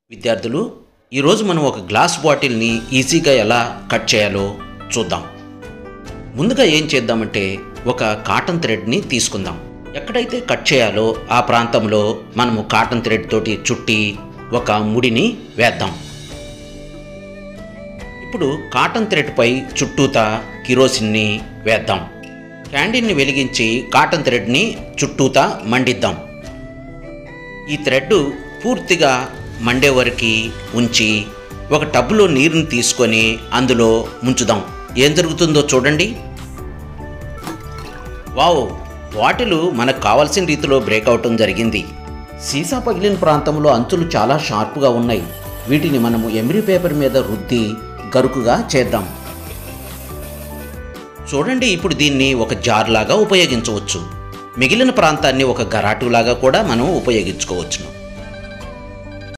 విద్యార్థులు ఈరోజు మనం ఒక గ్లాస్ బాటిల్ని ఈజీగా ఎలా కట్ చేయాలో చూద్దాం ముందుగా ఏం చేద్దామంటే ఒక కాటన్ థ్రెడ్ని తీసుకుందాం ఎక్కడైతే కట్ చేయాలో ఆ ప్రాంతంలో మనము కాటన్ థ్రెడ్ తోటి చుట్టి ఒక ముడిని వేద్దాం ఇప్పుడు కాటన్ థ్రెడ్పై చుట్టూతా కిరోసిన్ని వేద్దాం క్యాండిల్ని వెలిగించి కాటన్ థ్రెడ్ని చుట్టూతా మండిద్దాం ఈ థ్రెడ్ పూర్తిగా మండే వరకు ఉంచి ఒక టబ్లో నీరుని తీసుకొని అందులో ముంచుదాం ఏం జరుగుతుందో చూడండి వావ్ బాటిల్ మనకు కావాల్సిన రీతిలో బ్రేక్ అవటం జరిగింది సీసా పగిలిన ప్రాంతంలో అంచులు చాలా షార్ప్గా ఉన్నాయి వీటిని మనము ఎమిరీ పేపర్ మీద రుద్ది గరుకుగా చేద్దాం చూడండి ఇప్పుడు దీన్ని ఒక జార్ లాగా ఉపయోగించవచ్చు మిగిలిన ప్రాంతాన్ని ఒక గరాటులాగా కూడా మనం ఉపయోగించుకోవచ్చును